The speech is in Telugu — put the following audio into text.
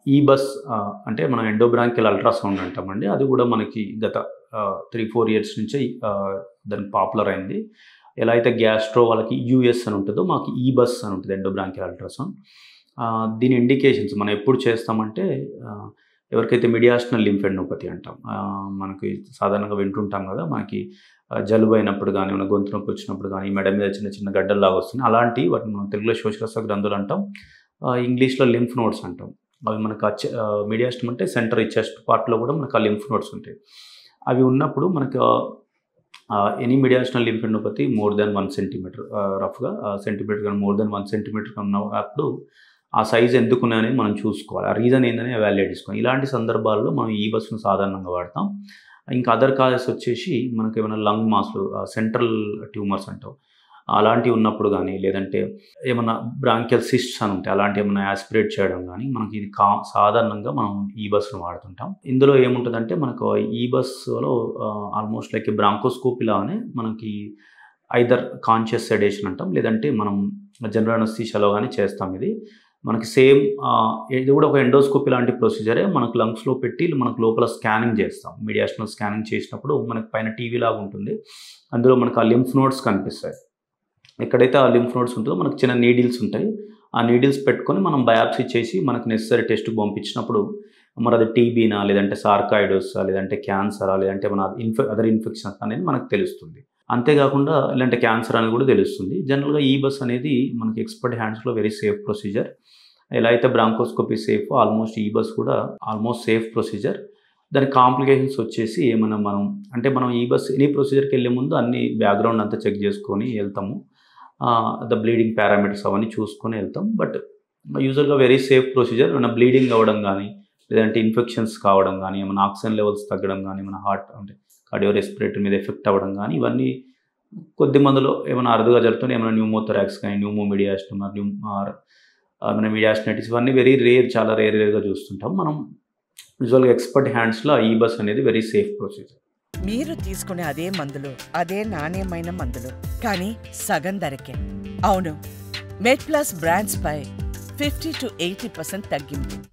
ఈ బస్ ఆ, అంటే మనం ఎండోబ్రాంకిల్ అల్ట్రాసౌండ్ అంటామండి అది కూడా మనకి గత త్రీ ఫోర్ ఇయర్స్ నుంచి ఆ, దానికి పాపులర్ అయింది ఎలా అయితే గ్యాస్ట్రో వాళ్ళకి యూఎస్ అని ఉంటుందో మాకు ఈ బస్ అని ఉంటుంది ఎండోబ్రాంకిల్ అల్ట్రాసౌండ్ ఆ, దీని ఇండికేషన్స్ మనం ఎప్పుడు చేస్తామంటే ఆ, ఎవరికైతే మిడియాస్టనల్ లింఫెడ్నోపతి అంటాం ఆ, మనకి సాధారణంగా వింటుంటాం కదా మనకి ఆ, జలుబు అయినప్పుడు కానీ మన గొంతు నొప్పి వచ్చినప్పుడు కానీ మెడ మీద చిన్న చిన్న గడ్డల్లాగా వస్తుంది అలాంటి వాటిని మనం తెలుగులో శోషరస గ్రంథులు అంటాం ఆ, ఇంగ్లీష్లో లింఫ్ నోడ్స్ అంటాం అవి మనకు మీడియాస్టమ్ అంటే సెంటర్ ఈ చెస్ట్ పార్ట్లో కూడా మనకు ఆ లింఫ్ నోడ్స్ ఉంటాయి అవి ఉన్నప్పుడు మనకు any mediastinal lymphadenopathy more than one centimetre రఫ్గా సెంటీమీటర్ కానీ మోర్ దెన్ వన్ సెంటీమీటర్ ఉన్నప్పుడు ఆ సైజ్ ఎందుకు ఉన్నాయని మనం చూసుకోవాలి ఆ రీజన్ ఏందని ఎవాల్యుయేట్ చేసుకోవాలి ఇలాంటి సందర్భాల్లో మనం ఈ బస్సును సాధారణంగా వాడతాం ఇంకా అదర్ కాజెస్ వచ్చేసి మనకి ఏమైనా లంగ్ మాస్లు సెంట్రల్ ట్యూమర్స్ అంటాం అలాంటివి ఉన్నప్పుడు కానీ లేదంటే ఏమైనా బ్రాంకియల్ సిస్ట్స్ అని ఉంటాయి అలాంటి ఏమైనా యాస్పిరేట్ చేయడం కానీ మనకి ఇది కా సాధారణంగా మనం ఈ బస్సును వాడుతుంటాం ఇందులో ఏముంటుందంటే మనకు ఈ బస్సులో ఆల్మోస్ట్ లైక్ బ్రాంకోస్కోపీ లాగానే మనకి ఐదర్ కాన్షియస్ సెడేషన్ అంటాం లేదంటే మనం జనరల్ అనస్థీషియాలో కానీ చేస్తాం ఇది మనకి సేమ్ ఇది కూడా ఒక ఎండోస్కోపీ లాంటి ప్రొసీజరే మనకు లంగ్స్లో పెట్టి మనకు లోపల స్కానింగ్ చేస్తాం మీడియాషనల్ స్కానింగ్ చేసినప్పుడు మనకి పైన టీవీ లాగా ఉంటుంది అందులో మనకు ఆ లింఫ్ నోడ్స్ కనిపిస్తాయి ఎక్కడైతే ఆ లింఫ్ నోడ్స్ ఉంటుందో మనకు చిన్న నీడిల్స్ ఉంటాయి ఆ నీడిల్స్ పెట్టుకొని మనం బయాప్సీ చేసి మనకు నెసరీ టెస్ట్కి పంపించినప్పుడు మరి అది టీబీనా లేదంటే సార్కాయిడోసా లేదంటే క్యాన్సరా లేదంటే మన ఇన్ఫె అదర్ ఇన్ఫెక్షన్స్ అనేది మనకు తెలుస్తుంది అంతేకాకుండా ఇలాంటి క్యాన్సర్ అనేది కూడా తెలుస్తుంది జనరల్గా ఈ బస్ అనేది మనకి ఎక్స్పర్ట్ హ్యాండ్స్లో వెరీ సేఫ్ ప్రొసీజర్ ఎలా అయితే bronchoscopy safe almost EBUS కూడా ఆల్మోస్ట్ సేఫ్ ప్రొసీజర్ దాని కాంప్లికేషన్స్ వచ్చేసి ఏమైనా మనం అంటే మనం ఈ బస్ ఎనీ ప్రొసీజర్కి వెళ్ళే ముందు అన్ని బ్యాక్గ్రౌండ్ అంతా చెక్ చేసుకొని వెళ్తాము ద బ్లీడింగ్ పారామీటర్స్ అవన్నీ చూసుకొని వెళ్తాం బట్ యూజువల్గా వెరీ సేఫ్ ప్రొసీజర్ ఏమైనా బ్లీడింగ్ అవ్వడం కానీ లేదంటే ఇన్ఫెక్షన్స్ కావడం కానీ ఏమైనా ఆక్సిజన్ లెవెల్స్ తగ్గడం కానీ ఏమైనా హార్ట్ అంటే కార్డియో రెస్పిరేటరీ మీద ఎఫెక్ట్ అవ్వడం కానీ ఇవన్నీ కొద్ది మందిలో ఏమైనా అరుదుగా జరుగుతుంది ఏమైనా న్యూమోథొరాక్స్ కానీ న్యూమో మీడియాస్టమ్ న్యూ ఏమైనా మీడియాస్టైటిస్ ఇవన్నీ వెరీ రేర్ చాలా రేర్ రేర్గా చూస్తుంటాం మనం యూజువల్గా ఎక్స్పర్ట్ హ్యాండ్స్లో ఈ బస్ అనేది వెరీ సేఫ్ ప్రొసీజర్ మీరు తీసుకునే అదే మందులు అదే నాణ్యమైన మందులు కానీ సగం ధరకే అవును మెడ్ ప్లస్ బ్రాండ్స్ పై ఫిఫ్టీ టు ఎయిటీ పర్సెంట్ తగ్గింపు